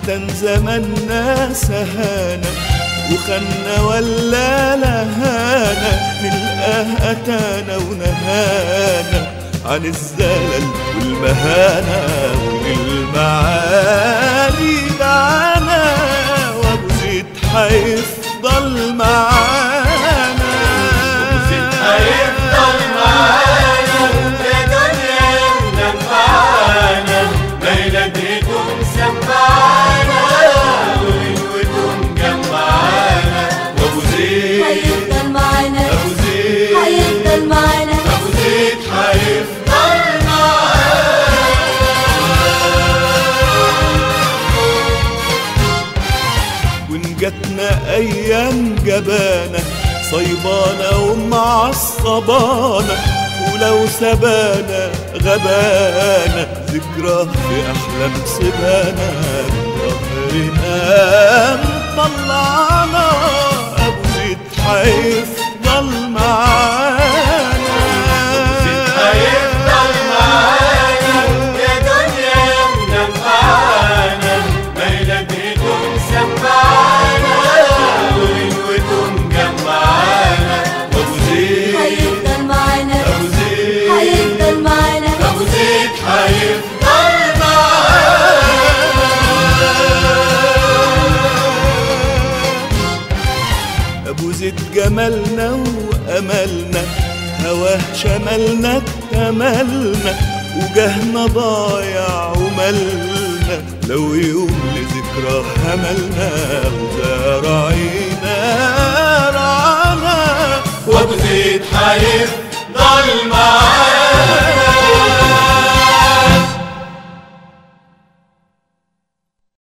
احسن زماننا سهانا وخنا ولا لهانا نلقاه اتانا ونهانا عن الزلل والمهانة وللمعالي دعانا وابو زيد حيفضل معانا هيفضل معانا يا دنيا منفعانا ميلادكم سمعانا وغنوتكم جمعانا وابو زيد هيفضل معانا ابو زيد هيفضل معانا ابو زيد هيفضل وإن جاتنا أيام جبانة صيبانة ومعصبانة ولو سبانا غبانة ذكرى في أحلام سبانا ظهرنا مطلعنا أبو زيد حيفضل معانا هيفضل معانا يا دنيا منفعانا ميلادكم سمعانا وغنوتكم جمعانا وابو زيد هيفضل معانا ابو زيد هيفضل معانا ابو زيد هيفضل معانا ابو زيد جمالنا واملنا هواه شملنا اكتملنا وجهنا ضايع وملنا لو يوم لذكرى هملنا وزارعينا رعانا وابو زيد هيفضل معانا